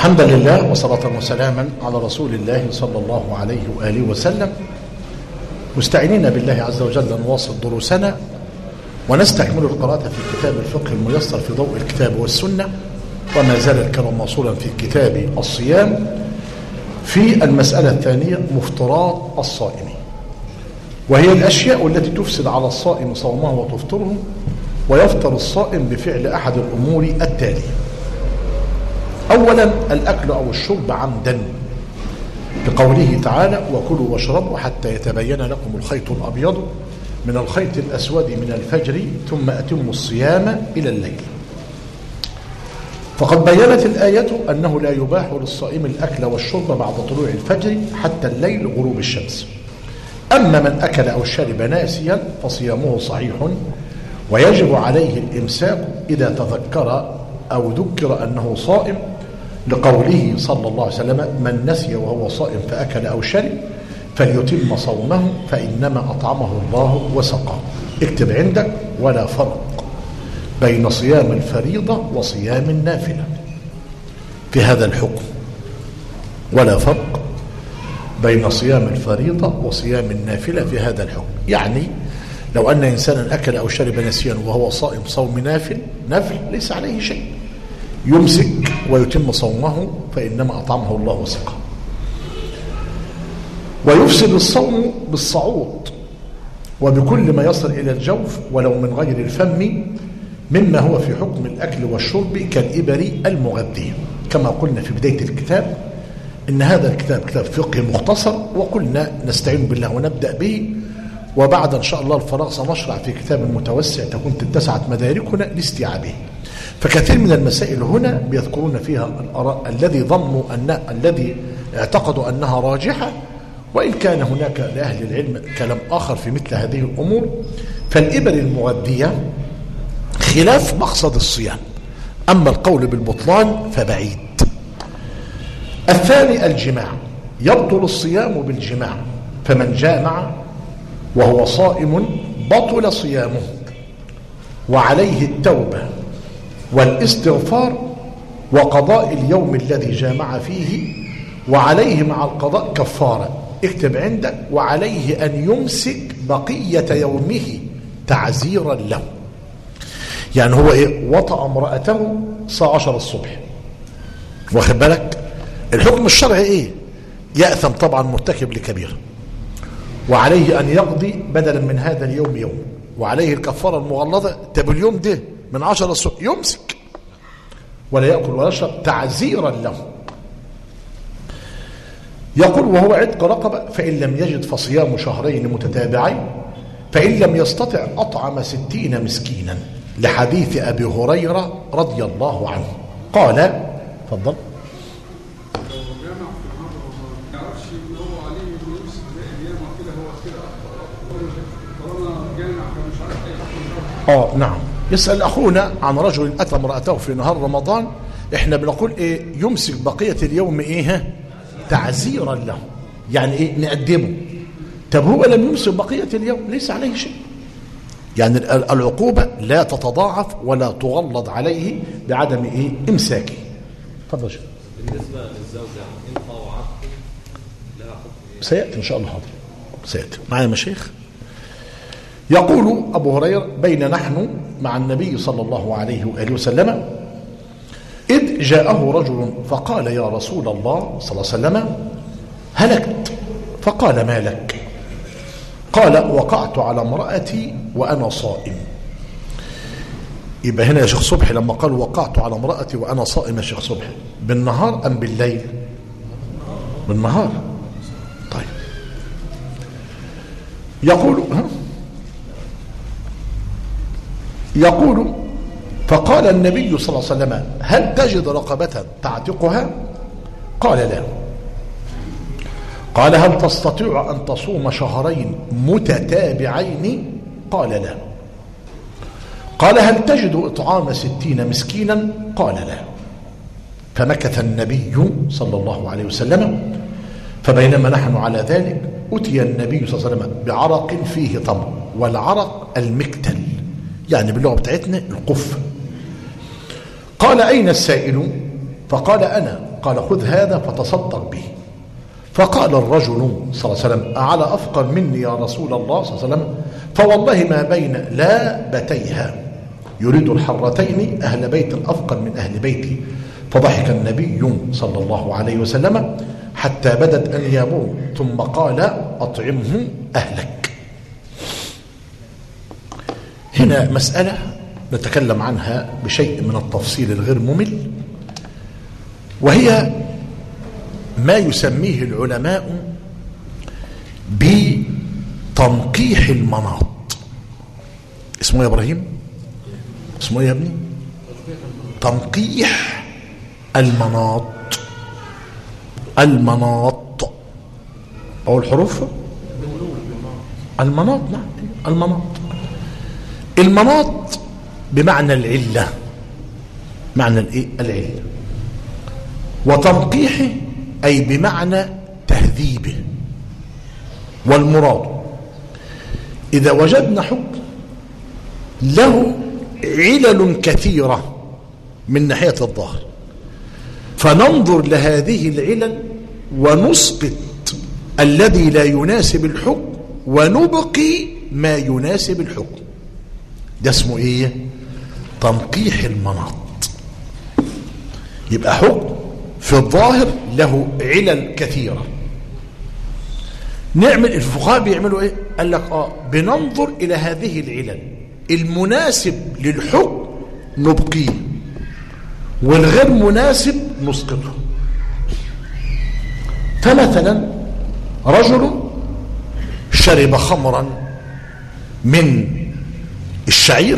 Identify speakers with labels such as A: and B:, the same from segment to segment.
A: الحمد لله وصلاة وسلاما على رسول الله صلى الله عليه وآله وسلم مستعينين بالله عز وجل نواصل دروسنا ونستكمل القراءة في كتاب الفقه الميسر في ضوء الكتاب والسنة وما زال الكلام موصولا في كتاب الصيام في المسألة الثانية مفطرات الصائم وهي الأشياء التي تفسد على الصائم صومه وتفطره ويفطر الصائم بفعل أحد الأمور التالية أولا الأكل أو الشرب عمدا بقوله تعالى وكلوا واشربوا حتى يتبين لكم الخيط الأبيض من الخيط الأسود من الفجر ثم أتموا الصيام إلى الليل فقد بينت الآية أنه لا يباح للصائم الأكل والشرب بعد طلوع الفجر حتى الليل غروب الشمس أما من أكل أو شرب ناسيا فصيامه صحيح ويجب عليه الإمساك إذا تذكر أو ذكر أنه صائم لقوله صلى الله عليه وسلم من نسي وهو صائم فأكل أو شرب فليتم صومه فإنما أطعمه الله وسقاه اكتب عندك ولا فرق بين صيام الفريضة وصيام النافلة في هذا الحكم ولا فرق بين صيام الفريضة وصيام النافلة في هذا الحكم يعني لو أن إنسانا أكل أو شرب نسيا وهو صائم صوم نافل نافل ليس عليه شيء يمسك ويتم صومه فإنما أطعمه الله وسقاه ويفسد الصوم بالصعود وبكل ما يصل إلى الجوف ولو من غير الفم مما هو في حكم الأكل والشرب كالإبر المغذية كما قلنا في بداية الكتاب إن هذا الكتاب كتاب فقه مختصر وقلنا نستعين بالله ونبدأ به وبعد إن شاء الله الفراغ سنشرع في كتاب متوسع تكون اتسعت مداركنا لاستيعابه فكثير من المسائل هنا بيذكرون فيها الآراء الذي ظنوا أن الذي اعتقدوا أنها راجحة وإن كان هناك لأهل العلم كلام آخر في مثل هذه الأمور فالإبر المغذية خلاف مقصد الصيام أما القول بالبطلان فبعيد الثاني الجماع يبطل الصيام بالجماع فمن جامع وهو صائم بطل صيامه وعليه التوبة والاستغفار وقضاء اليوم الذي جامع فيه وعليه مع القضاء كفارة اكتب عندك وعليه أن يمسك بقية يومه تعزيرا له يعني هو ايه وطأ امرأته الساعة 10 الصبح واخد بالك الحكم الشرعي ايه يأثم طبعا مرتكب لكبيرة وعليه أن يقضي بدلا من هذا اليوم يوم وعليه الكفارة المغلظة طب اليوم ده من 10 الصبح يمسك ولا يأكل ولا يشرب تعزيرا له يقول وهو عتق رقبة فإن لم يجد فصيام شهرين متتابعين فإن لم يستطع أطعم ستين مسكينا لحديث أبي هريرة رضي الله عنه قال فضل اه نعم يسأل أخونا عن رجل أتى امرأته في نهار رمضان احنا بنقول ايه يمسك بقية اليوم ايه تعزيرا له يعني ايه نقدمه طب هو لم يمسك بقية اليوم ليس عليه شيء يعني العقوبة لا تتضاعف ولا تغلظ عليه بعدم ايه امساكه تفضل شيخ
B: بالنسبة للزوجة إن طوعته لها حكم إيه؟
A: سيأتي إن شاء الله حاضر سيأتي معايا مشايخ يقول أبو هريرة بين نحن مع النبي صلى الله عليه وآله وسلم إذ جاءه رجل فقال يا رسول الله صلى الله عليه وسلم هلكت فقال ما لك قال وقعت على امرأتي وأنا صائم يبقى هنا يا شيخ صبحي لما قال وقعت على امرأتي وأنا صائم يا شيخ صبحي بالنهار أم بالليل بالنهار طيب يقول ها يقول فقال النبي صلى الله عليه وسلم هل تجد رقبة تعتقها قال لا قال هل تستطيع أن تصوم شهرين متتابعين قال لا قال هل تجد إطعام ستين مسكينا قال لا فمكث النبي صلى الله عليه وسلم فبينما نحن على ذلك أتي النبي صلى الله عليه وسلم بعرق فيه تمر والعرق المكتل يعني باللغة بتاعتنا القف قال أين السائل فقال أنا قال خذ هذا فتصدق به فقال الرجل صلى الله عليه وسلم أعلى أفقر مني يا رسول الله صلى الله عليه وسلم فوالله ما بين لابتيها يريد الحرتين أهل بيت أفقر من أهل بيتي فضحك النبي صلى الله عليه وسلم حتى بدت أنيابه ثم قال أطعمه أهلك هنا مسألة نتكلم عنها بشيء من التفصيل الغير ممل وهي ما يسميه العلماء بتنقيح المناط اسمه يا ابراهيم اسمه ايه يا ابني تنقيح المناط المناط او الحروف المناط نعم المناط المناط بمعنى العله معنى الايه العله وتنقيحه أي بمعنى تهذيبه والمراد إذا وجدنا حكم له علل كثيرة من ناحية الظاهر فننظر لهذه العلل ونسقط الذي لا يناسب الحكم ونبقي ما يناسب الحكم ده اسمه ايه تنقيح المناط يبقى حكم في الظاهر له علل كثيرة نعمل الفقهاء بيعملوا ايه قال لك اه بننظر الى هذه العلل المناسب للحكم نبقيه والغير مناسب نسقطه فمثلا رجل شرب خمرا من الشعير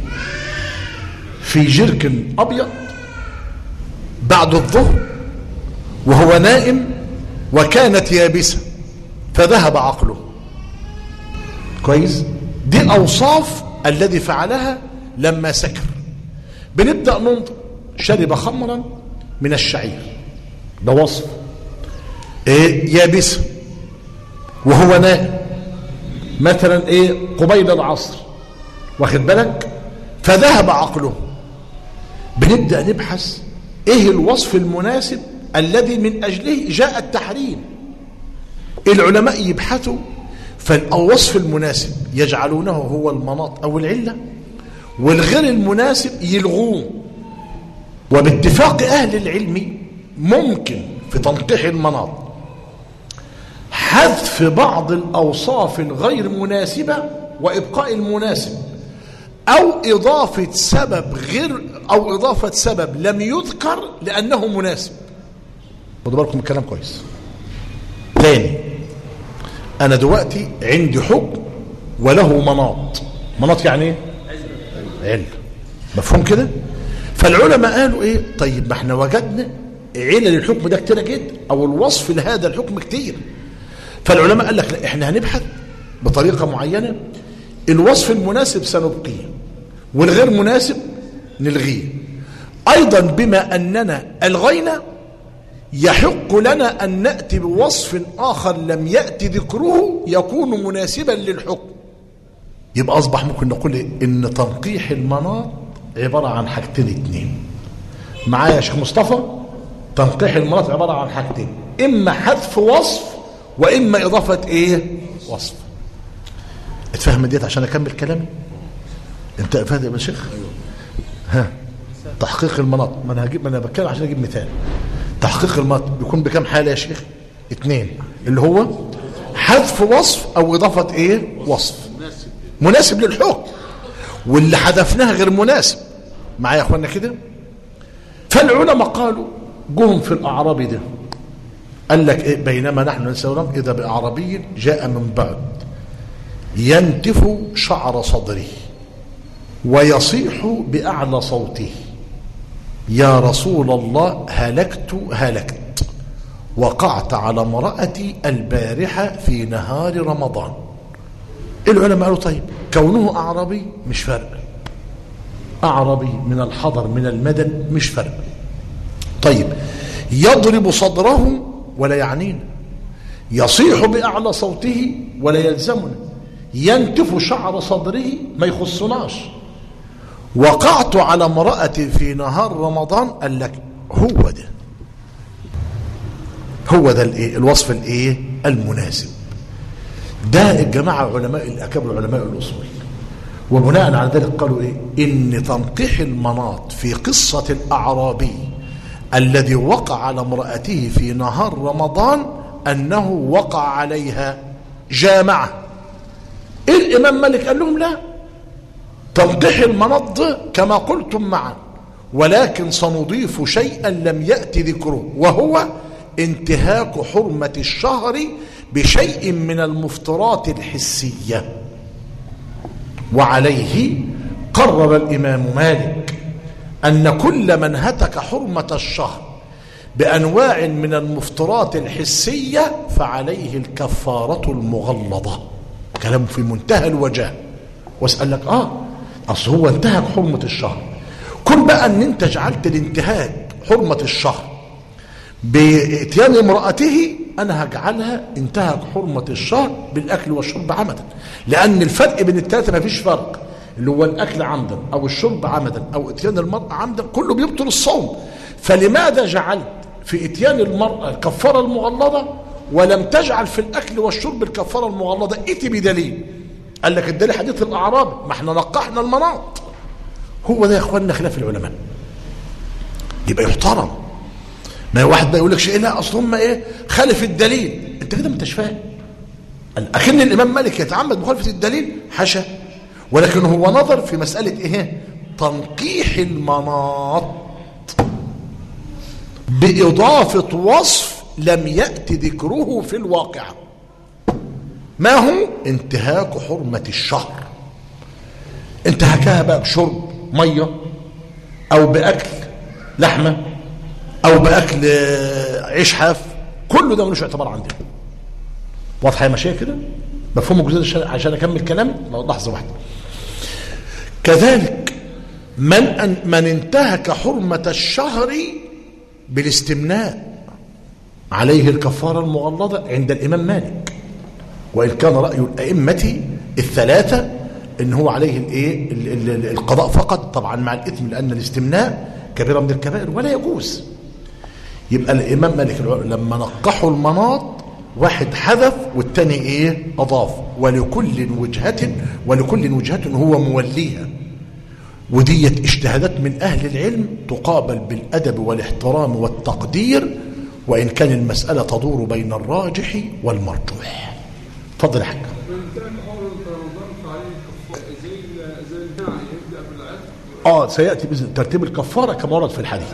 A: في جرك ابيض بعد الظهر وهو نائم وكانت يابسة فذهب عقله كويس دي أوصاف الذي فعلها لما سكر بنبدأ ننظر شرب خمرا من الشعير ده وصف ايه يابسة وهو نائم مثلا ايه قبيل العصر واخد بالك فذهب عقله بنبدأ نبحث ايه الوصف المناسب الذي من أجله جاء التحريم العلماء يبحثوا فالوصف المناسب يجعلونه هو المناط أو العلة والغير المناسب يلغوه وباتفاق أهل العلم ممكن في تنقيح المناط حذف بعض الأوصاف الغير مناسبة وإبقاء المناسب أو إضافة سبب غير أو إضافة سبب لم يذكر لأنه مناسب خدوا بالكم الكلام كويس تاني أنا دلوقتي عندي حكم وله مناط مناط يعني ايه علة مفهوم كده فالعلماء قالوا ايه طيب ما احنا وجدنا علل الحكم ده كتير جدا او الوصف لهذا الحكم كتير فالعلماء قال لك لا احنا هنبحث بطريقة معينة الوصف المناسب سنبقيه والغير مناسب نلغيه ايضا بما اننا الغينا يحق لنا ان ناتي بوصف اخر لم ياتي ذكره يكون مناسبا للحكم يبقى اصبح ممكن نقول ان تنقيح المناط عباره عن حاجتين اتنين معايا يا شيخ مصطفى تنقيح المناط عباره عن حاجتين اما حذف وصف واما اضافه ايه وصف اتفهم ديت عشان اكمل كلامي انت فاهم يا شيخ ها تحقيق المناط ما انا هجيب ما انا بتكلم عشان اجيب مثال تحقيق المناط بيكون بكم حاله يا شيخ اتنين اللي هو حذف وصف او اضافه ايه وصف مناسب للحكم واللي حذفناها غير مناسب معايا يا اخوانا كده فالعلماء قالوا جهم في الاعرابي ده قال لك إيه بينما نحن نسأل إذا بأعربي جاء من بعد ينتف شعر صدره ويصيح بأعلى صوته يا رسول الله هلكت هلكت وقعت على امرأتي البارحة في نهار رمضان العلماء قالوا طيب كونه أعربي مش فرق أعربي من الحضر من المدن مش فرق طيب يضرب صدره ولا يعنينا يصيح بأعلى صوته ولا يلزمنا ينتف شعر صدره ما يخصناش وقعت على امرأة في نهار رمضان قال لك هو ده هو ده الايه الوصف الايه المناسب ده الجماعة علماء الأكابر علماء الأصول وبناء على ذلك قالوا إيه إن تنقيح المناط في قصة الأعرابي الذي وقع على امرأته في نهار رمضان أنه وقع عليها جامعة الإمام مالك قال لهم لا تنقيح المناط ده كما قلتم معا ولكن سنضيف شيئا لم يأتي ذكره وهو انتهاك حرمة الشهر بشيء من المفترات الحسية وعليه قرر الإمام مالك أن كل من هتك حرمة الشهر بأنواع من المفترات الحسية فعليه الكفارة المغلظة كلام في منتهى الوجاه واسأل لك آه أصل هو انتهك حرمة الشهر كن بقى أن أنت جعلت الانتهاك حرمة الشهر بإتيان امرأته أنا هجعلها انتهك حرمة الشهر بالأكل والشرب عمدا لأن الفرق بين الثلاثة ما فيش فرق اللي هو الأكل عمدا أو الشرب عمدا أو إتيان المرأة عمدا كله بيبطل الصوم فلماذا جعلت في إتيان المرأة الكفارة المغلظة ولم تجعل في الأكل والشرب الكفارة المغلظة إتي بدليل قال لك الدليل حديث الأعراب ما احنا نقحنا المناط هو ده يا اخواننا خلاف العلماء يبقى يحترم ما واحد بقى يقول لك شيء لا اصل هم ايه خالف الدليل انت كده ما انتش فاهم اكن الامام مالك يتعمد مخالفه الدليل حاشا ولكن هو نظر في مساله ايه تنقيح المناط باضافه وصف لم ياتي ذكره في الواقعه ما هو انتهاك حرمه الشهر انتهكها بقى بشرب ميه او باكل لحمه او باكل عيش حاف كله ده ملوش اعتبار عندنا واضحه يا ماشيه كده مفهوم الجزء عشان اكمل كلامي لحظه واحده كذلك من أن من انتهك حرمه الشهر بالاستمناء عليه الكفاره المغلظه عند الامام مالك وان كان راي الائمه الثلاثه ان هو عليه الايه القضاء فقط طبعا مع الاثم لان الاستمناء كبيره من الكبائر ولا يجوز يبقى الامام مالك لما نقحوا المناط واحد حذف والتاني ايه اضاف ولكل وجهة ولكل وجهة هو موليها ودية اجتهادات من اهل العلم تقابل بالادب والاحترام والتقدير وان كان المسألة تدور بين الراجح والمرجوح اتفضل يا حاج اه سياتي باذن ترتيب الكفاره كما ورد في الحديث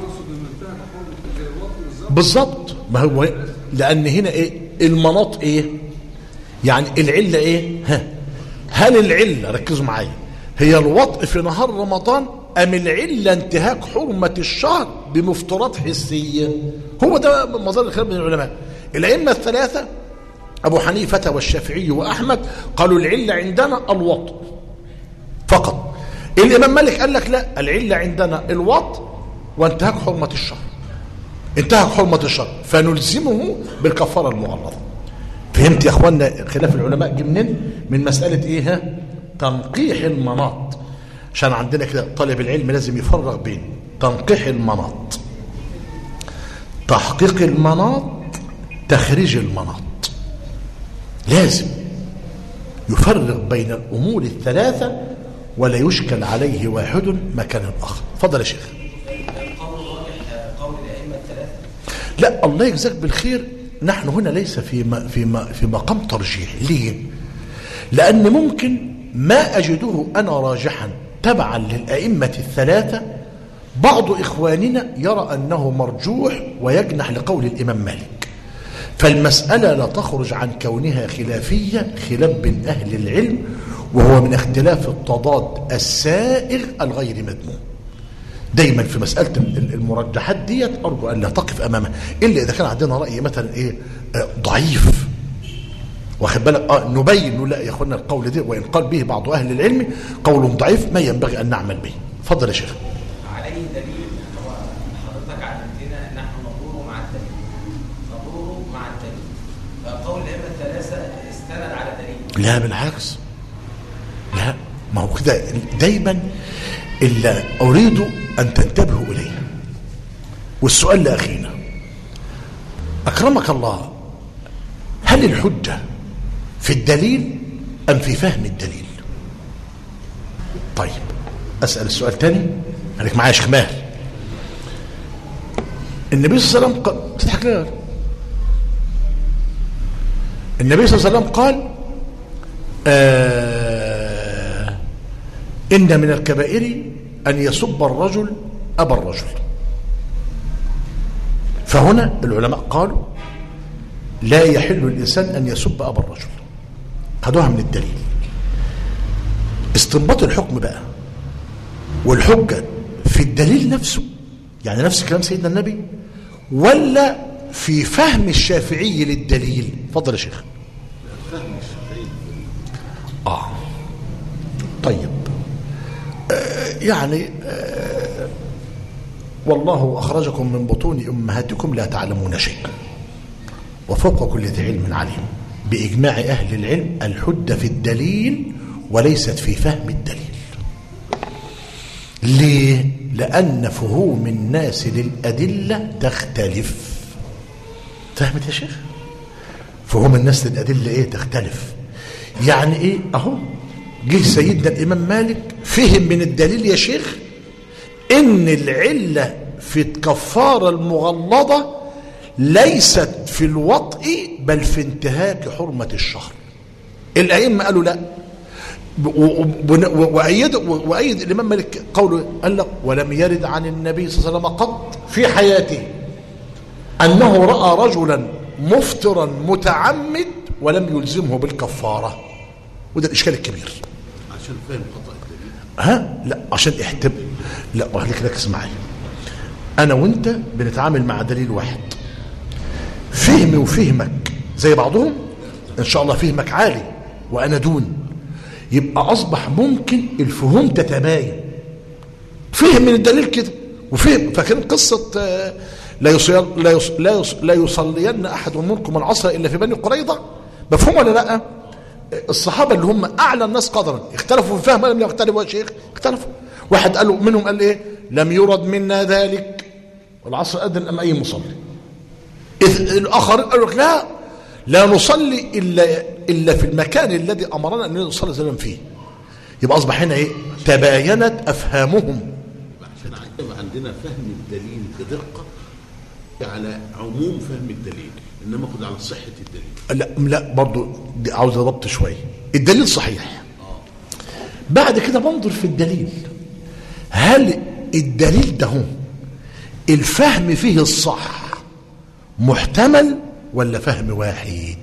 A: بالظبط ما هو لان هنا ايه المناط ايه يعني العله ايه ها هل العله ركزوا معايا هي الوطء في نهار رمضان ام العله انتهاك حرمه الشهر بمفترات حسيه هو ده مظاهر الخلاف بين العلماء الائمه الثلاثه ابو حنيفه والشافعي واحمد قالوا العله عندنا الوطء فقط الامام مالك قال لك لا العله عندنا الوطء وانتهاك حرمه الشهر انتهك حرمه الشهر فنلزمه بالكفاره المغلظه فهمت يا اخوانا خلاف العلماء جه منين من مساله ايه ها تنقيح المناط عشان عندنا كده طالب العلم لازم يفرق بين تنقيح المناط تحقيق المناط تخريج المناط لازم يفرق بين الامور الثلاثه ولا يشكل عليه واحد مكان اخر فضل يا شيخ لا الله يجزاك بالخير نحن هنا ليس في ما في ما في مقام ترجيح ليه لان ممكن ما اجده انا راجحا تبعا للائمه الثلاثه بعض اخواننا يرى انه مرجوح ويجنح لقول الامام مالك فالمساله لا تخرج عن كونها خلافيه خلاف بين اهل العلم وهو من اختلاف التضاد السائغ الغير مذموم دايما في مسألة المرجحات ديت أرجو أن لا تقف أمامها إلا إذا كان عندنا رأي مثلا إيه آه ضعيف واخد بالك اه نبين لا يا اخوانا القول ده وان قال به بعض اهل العلم قول ضعيف ما ينبغي ان نعمل به اتفضل يا شيخ
C: عليه دليل هو حضرتك علمتنا نحن نقول مع الدليل نقول مع الدليل فقول الائمه الثلاثه استند على دليل
A: لا بالعكس لا ما هو كده دايما إلا أريد أن تنتبهوا إليه والسؤال لأخينا أكرمك الله هل الحجة في الدليل أم في فهم الدليل طيب أسأل السؤال تاني خليك معايا يا شيخ ماهر النبي صلى الله عليه وسلم قال تضحك ليه النبي صلى الله عليه وسلم قال آه إن من الكبائر أن يسب الرجل أبا الرجل فهنا العلماء قالوا لا يحل الإنسان أن يسب أبا الرجل خدوها من الدليل استنباط الحكم بقى والحجة في الدليل نفسه يعني نفس كلام سيدنا النبي ولا في فهم الشافعي للدليل فضل يا شيخ آه طيب آه يعني آه والله أخرجكم من بطون أمهاتكم لا تعلمون شيئا وفوق كل ذي علم عليم بإجماع أهل العلم الحجة في الدليل وليست في فهم الدليل ليه؟ لأن فهوم الناس للأدلة تختلف فهمت يا شيخ؟ فهوم الناس للأدلة إيه تختلف يعني إيه أهو جه سيدنا الإمام مالك فهم من الدليل يا شيخ إن العلة في الكفارة المغلظة ليست في الوطء بل في انتهاك حرمة الشهر الأئمة قالوا لا وأيد, وأيد الإمام مالك قوله قال لك ولم يرد عن النبي صلى الله عليه وسلم قط في حياته أنه رأى رجلا مفطرا متعمد ولم يلزمه بالكفارة وده الإشكال الكبير
D: عشان فاهم خطأ الدليل
A: ها لا عشان احتب لا وخليك ركز معايا انا وانت بنتعامل مع دليل واحد فهمي وفهمك زي بعضهم ان شاء الله فهمك عالي وانا دون يبقى اصبح ممكن الفهوم تتباين فهم من الدليل كده وفهم فاكرين قصه آه، لا يصلي لا يص لا, يص لا يصلين احد منكم العصر الا في بني قريظه مفهوم ولا لا الصحابه اللي هم اعلى الناس قدرا اختلفوا في الفهم ولا لم يختلفوا يا شيخ اختلفوا واحد قال له منهم قال ايه لم يرد منا ذلك والعصر اذن ام اي مصلي إذ الاخر قال لك لا لا نصلي الا الا في المكان الذي امرنا ان نصلي زمن فيه يبقى اصبح هنا ايه تباينت افهامهم
D: عشان يبقى عندنا فهم الدليل بدقة على عموم فهم الدليل انما خد على صحة الدليل
A: لا لا برضه دي عاوز ضبط شويه الدليل صحيح بعد كده بنظر في الدليل هل الدليل ده هو الفهم فيه الصح محتمل ولا فهم واحد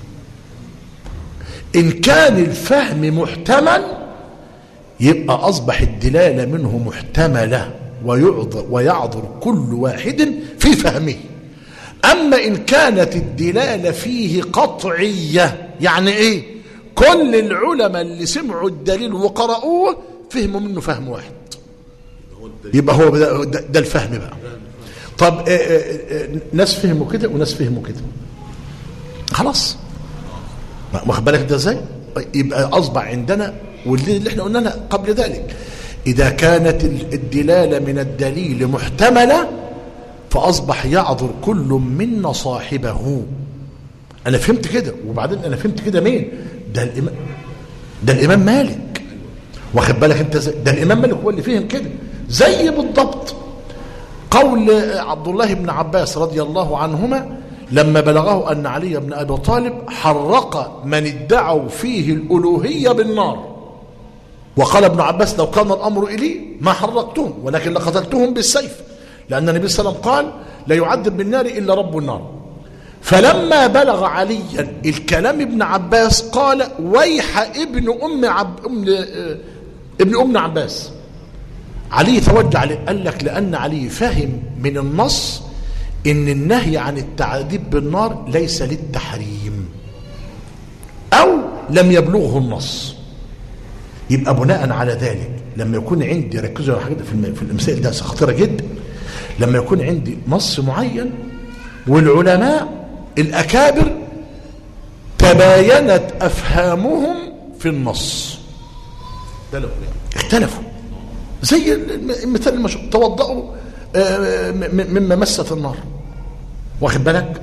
A: ان كان الفهم محتمل يبقى اصبح الدلاله منه محتمله ويعذر ويعذر كل واحد في فهمه اما ان كانت الدلاله فيه قطعيه يعني ايه كل العلماء اللي سمعوا الدليل وقرأوه فهموا منه فهم واحد
D: هو الدليل
A: يبقى هو ده, ده, ده الفهم بقى طب آه، آه، آه، ناس فهموا كده وناس فهموا كده خلاص ما- واخد بالك ده ازاي يبقى اصبح عندنا واللي اللي احنا قلنا قبل ذلك اذا كانت ال- الدلاله من الدليل محتمله فاصبح يعذر كل منا صاحبه انا فهمت كده وبعدين انا فهمت كده مين ده الامام ده الامام مالك واخد بالك انت زي ده الامام مالك هو اللي فهم كده زي بالضبط قول عبد الله بن عباس رضي الله عنهما لما بلغه ان علي بن ابي طالب حرق من ادعوا فيه الالوهيه بالنار وقال ابن عباس لو كان الامر الي ما حرقتهم ولكن لقتلتهم بالسيف لان النبي صلى الله عليه وسلم قال لا يعذب بالنار الا رب النار فلما بلغ عليا الكلام ابن عباس قال ويح ابن ام عب ام آه، ابن ام عباس علي توجه عليه قال لك لان علي فهم من النص ان النهي عن التعذيب بالنار ليس للتحريم او لم يبلغه النص يبقى بناء على ذلك لما يكون عندي ركزوا على حاجه في الم- في المسائل ده خطيره جدا لما يكون عندي نص معين والعلماء الاكابر تباينت افهامهم في النص
D: اختلفوا يعني
A: اختلفوا زي الم- المثال المشهور توضأوا آه، م- م- مما مست النار واخد بالك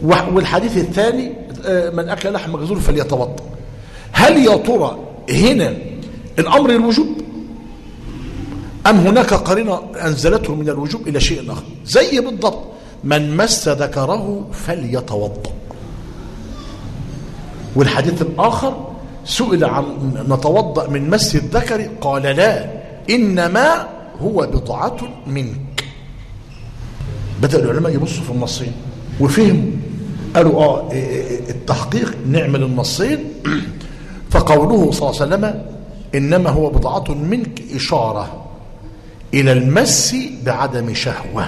A: وح- والحديث الثاني آه، من أكل لحم جزور فليتوضأ هل يا ترى هنا الأمر الوجوب أم هناك قرينة أنزلته من الوجوب إلى شيء آخر زي بالضبط من مس ذكره فليتوضأ والحديث الآخر سئل عن نتوضأ من مس الذكر قال لا إنما هو بضعة منك بدأ العلماء يبصوا في النصين وفهموا قالوا اه إيه إيه التحقيق نعمل النصين فقوله صلى الله عليه وسلم انما هو بضعة منك اشارة الى المس بعدم شهوة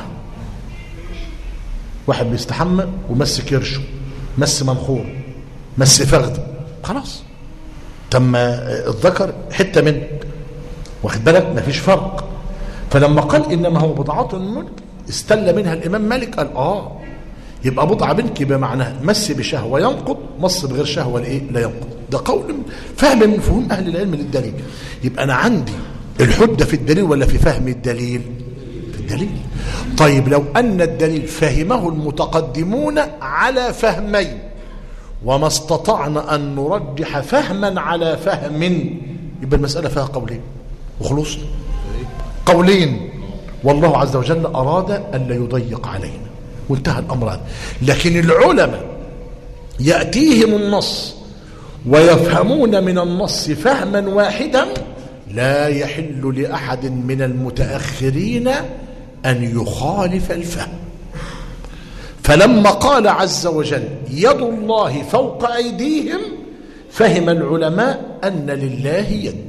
A: واحد بيستحمى ومس كرشه مس منخور مس فخذ خلاص تم الذكر حتة منك واخد بالك مفيش فرق فلما قال انما هو بضعة منك استل منها الامام مالك قال اه يبقى بضعة منك بمعنى مس بشهوة ينقض مص بغير شهوة لايه لا ينقض ده قول فهم من فهوم اهل العلم للدليل يبقى انا عندي الحجة في الدليل ولا في فهم الدليل في الدليل طيب لو ان الدليل فهمه المتقدمون على فهمين وما استطعنا ان نرجح فهما على فهم يبقى المسألة فيها قولين وخلصنا قولين والله عز وجل أراد أن لا يضيق علينا وانتهى الأمر هذا لكن العلماء يأتيهم النص ويفهمون من النص فهما واحدا لا يحل لأحد من المتأخرين أن يخالف الفهم فلما قال عز وجل يد الله فوق أيديهم فهم العلماء أن لله يد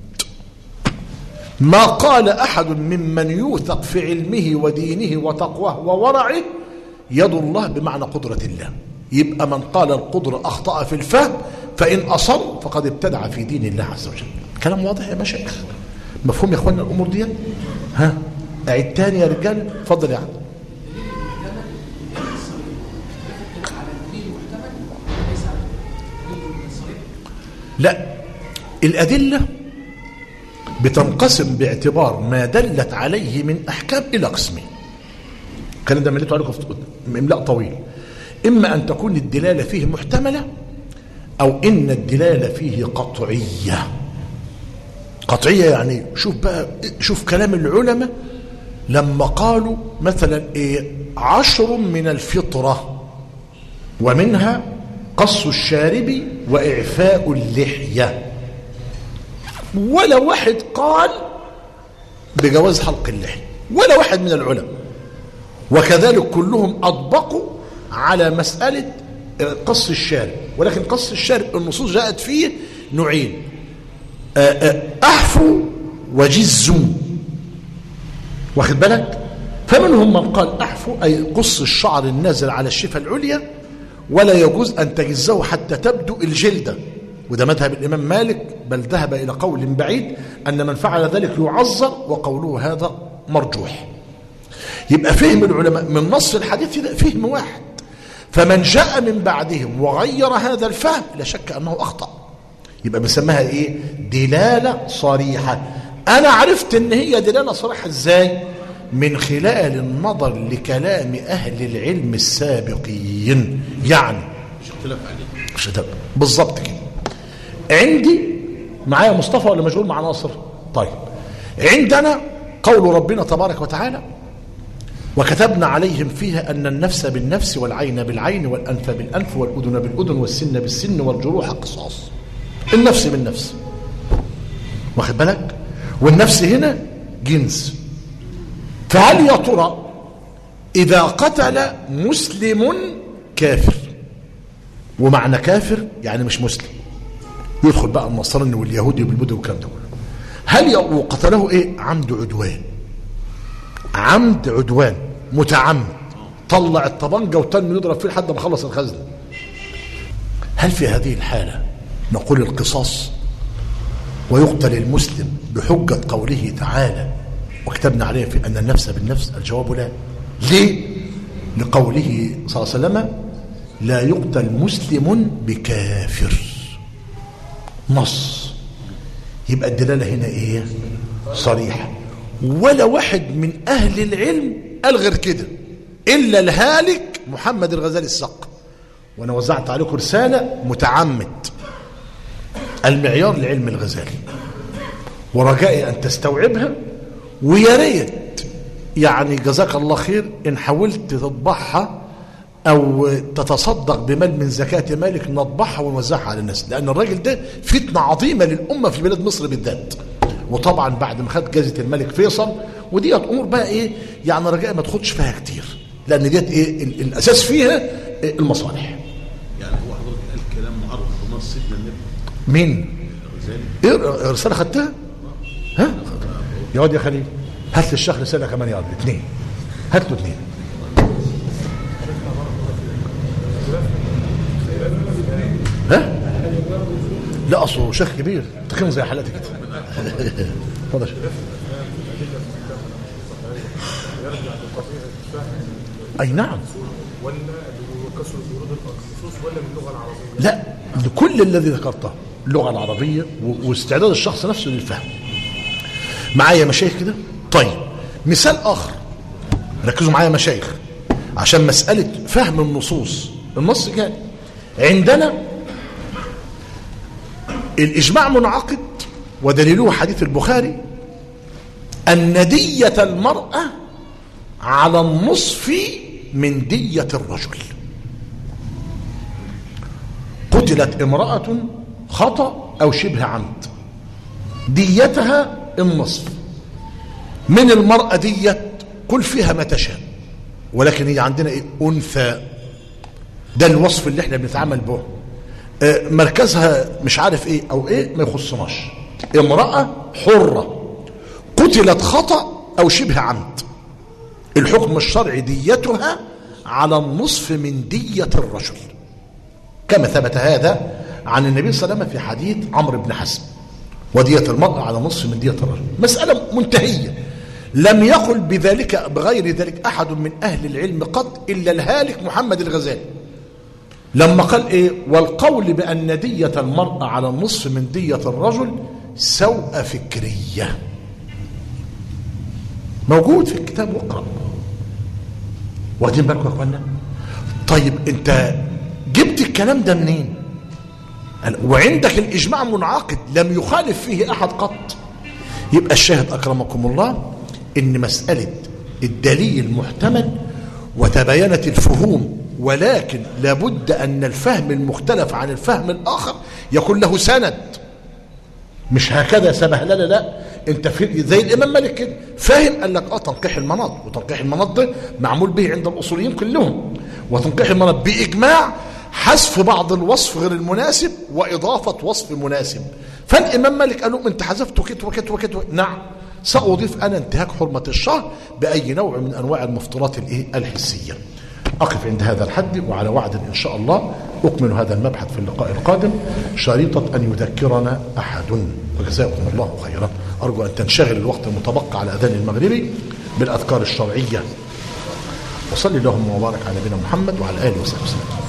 A: ما قال أحد ممن يوثق في علمه ودينه وتقواه وورعه يد الله بمعنى قدرة الله يبقى من قال القدرة أخطأ في الفهم فإن أصر فقد ابتدع في دين الله عز وجل كلام واضح يا مشايخ مفهوم يا اخوانا الأمور دي ها أعيد تاني يا رجال اتفضل يا عم لا الأدلة بتنقسم باعتبار ما دلت عليه من أحكام إلى قسمين الكلام ده مليته عليكم في إملاء طويل إما أن تكون الدلالة فيه محتملة أو إن الدلالة فيه قطعية قطعية يعني شوف بقى شوف كلام العلماء لما قالوا مثلا إيه عشر من الفطرة ومنها قص الشارب وإعفاء اللحية ولا واحد قال بجواز حلق اللحية ولا واحد من العلماء وكذلك كلهم أطبقوا على مسألة قص الشارب ولكن قص الشارب النصوص جاءت فيه نوعين أحفو وجزوا واخد بالك فمنهم من قال أحفو أي قص الشعر النازل على الشفة العليا ولا يجوز أن تجزه حتى تبدو الجلدة وده مذهب الإمام مالك بل ذهب إلى قول بعيد أن من فعل ذلك يعذر وقوله هذا مرجوح يبقى فهم العلماء من نص الحديث ده فهم واحد فمن جاء من بعدهم وغير هذا الفهم لا شك أنه أخطأ يبقى بنسميها إيه دلالة صريحة أنا عرفت أن هي دلالة صريحة إزاي من خلال النظر لكلام أهل العلم السابقين يعني
D: مش اختلاف عليه
A: مش هتبقى بالظبط كده عندي معايا مصطفى ولا مشغول مع ناصر طيب عندنا قول ربنا تبارك وتعالى وكتبنا عليهم فيها أن النفس بالنفس والعين بالعين والأنف بالأنف والأذن بالأذن والسن بالسن والجروح قصاص النفس بالنفس واخد بالك والنفس هنا جنس فهل يا ترى إذا قتل مسلم كافر ومعنى كافر يعني مش مسلم يدخل بقى النصراني واليهودي والبدو والكلام ده كله هل وقتله ايه عمد عدوان عمد عدوان متعمد طلع الطبنجه وتن يضرب فيه لحد ما خلص الخزنه هل في هذه الحاله نقول القصاص ويقتل المسلم بحجه قوله تعالى وكتبنا عليه في ان النفس بالنفس الجواب لا ليه لقوله صلى الله عليه وسلم لا يقتل مسلم بكافر نص يبقى الدلاله هنا ايه صريحه ولا واحد من اهل العلم قال غير كده الا الهالك محمد الغزالي السق وانا وزعت عليكم رساله متعمد المعيار لعلم الغزالي ورجائي ان تستوعبها ويا ريت يعني جزاك الله خير ان حاولت تطبعها او تتصدق بمال من زكاه مالك نطبعها ونوزعها على الناس لان الراجل ده فتنه عظيمه للامه في بلاد مصر بالذات وطبعا بعد ما خد جائزه الملك فيصل ودي امور بقى ايه يعني رجاء ما تاخدش فيها كتير لان ديت ايه ال- الاساس فيها إيه المصالح
D: يعني هو حضرتك قال كلام معرض بنص سيدنا النبي
A: مين
D: الغزالي
A: ايه الرساله خدتها ها يا واد يا خليل هات لي الشيخ رساله كمان يا واد اثنين هات له اثنين ها لا اصله شيخ كبير تخين زي حالاتي كده اتفضل يا شيخ. اي نعم
E: ولا كسر ورود النصوص ولا من اللغه العربيه؟
A: لا لكل الذي ذكرته اللغة العربية و- واستعداد الشخص نفسه للفهم معايا مشايخ كده طيب مثال آخر ركزوا معايا مشايخ عشان مسألة فهم النصوص النص جاي عندنا الإجماع منعقد ودليله حديث البخاري أن دية المرأة على النصف من دية الرجل قتلت امرأة خطأ أو شبه عمد ديتها النصف من المرأة ديت كل فيها ما تشاء ولكن هي عندنا إيه؟ أنثى ده الوصف اللي احنا بنتعامل به آه، مركزها مش عارف ايه او ايه ما يخصناش امرأة حرة قتلت خطأ او شبه عمد الحكم الشرعي ديتها على النصف من دية الرجل كما ثبت هذا عن النبي صلى الله عليه وسلم في حديث عمرو بن حزم ودية المرأة على نصف من دية الرجل مسألة منتهية لم يقل بذلك بغير ذلك أحد من أهل العلم قط إلا الهالك محمد الغزالي لما قال إيه والقول بأن دية المرأة على النصف من دية الرجل سوء فكرية موجود في الكتاب واقرأ واخدين بالكم يا اخوانا طيب انت جبت الكلام ده منين قال وعندك الاجماع منعقد لم يخالف فيه احد قط يبقى الشاهد اكرمكم الله ان مساله الدليل محتمل وتباينت الفهوم ولكن لابد ان الفهم المختلف عن الفهم الاخر يكون له سند مش هكذا سبهلله لا انت في زي الامام مالك كده فاهم قال لك اه تنقيح المناط وتنقيح المناط ده معمول به عند الاصوليين كلهم وتنقيح المناط باجماع حذف بعض الوصف غير المناسب واضافه وصف مناسب فالامام مالك قال لهم انت حذفته كده وكده وكده نعم ساضيف انا انتهاك حرمه الشهر باي نوع من انواع المفطرات الايه الحسيه أقف عند هذا الحد وعلى وعد إن شاء الله أكمل هذا المبحث في اللقاء القادم شريطة أن يذكرنا أحد وجزاكم الله خيرا أرجو أن تنشغل الوقت المتبقى على أذان المغربي بالأذكار الشرعية وصلي اللهم وبارك على نبينا محمد وعلى آله وصحبه وسلم